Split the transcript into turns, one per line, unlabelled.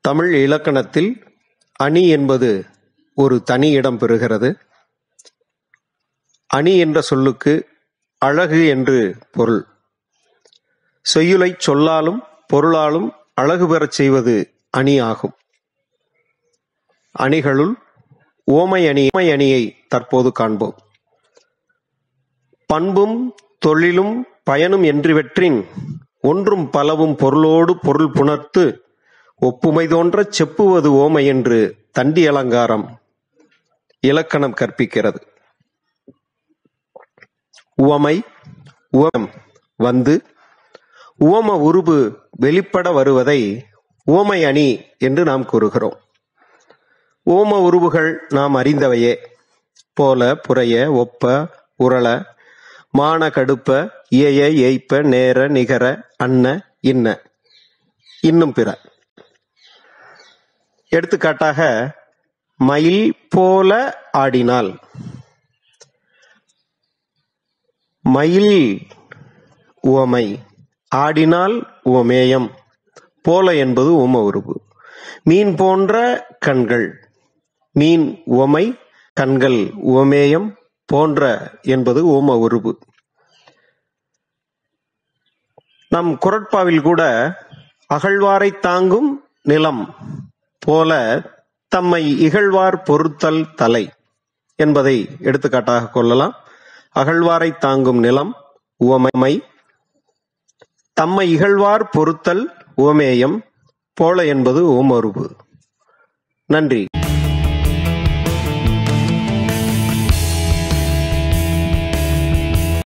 தமிழ் இலக்கணத்தில் அணி என்பது ஒரு தனி இடம் பெறுகிறது அணி என்ற சொல்லுக்கு அழகு என்று பொருள் செய்யுளைச் சொல்லாலும் பொருளாலும் அழகு பெறச் செய்வது அணி ஆகும் அணிகளுள் ஓமை அணி ஓமை அணியை தற்போது காண்போம் பண்பும் தொழிலும் பயனும் என்றிவற்றின் ஒன்றும் பலவும் பொருளோடு பொருள் புணர்த்து ஒப்புமை தோன்றச் செப்புவது ஓமை என்று தண்டி அலங்காரம் இலக்கணம் கற்பிக்கிறது உவமை உவம் வந்து உவம உருபு வெளிப்பட வருவதை உவமை அணி என்று நாம் கூறுகிறோம் ஓம உருவுகள் நாம் அறிந்தவையே போல புறைய ஒப்ப உரள மான கடுப்ப இயைய ஏய்ப்ப நேர நிகர அன்ன இன்ன இன்னும் பிற எடுத்துக்காட்டாக மயில் போல ஆடினாள் மயில் உவமை ஆடினால் உவமேயம் போல என்பது உவம உருவு மீன் போன்ற கண்கள் மீன் உவமை கண்கள் உவமேயம் போன்ற என்பது ஓம உருவு நம் குரட்பாவில் கூட அகழ்வாரை தாங்கும் நிலம் போல தம்மை இகழ்வார் பொறுத்தல் தலை என்பதை எடுத்துக்காட்டாக கொள்ளலாம் அகழ்வாரை தாங்கும் நிலம் உவமை தம்மை இகழ்வார் பொறுத்தல் உவமேயம் போல என்பது ஓமருவு நன்றி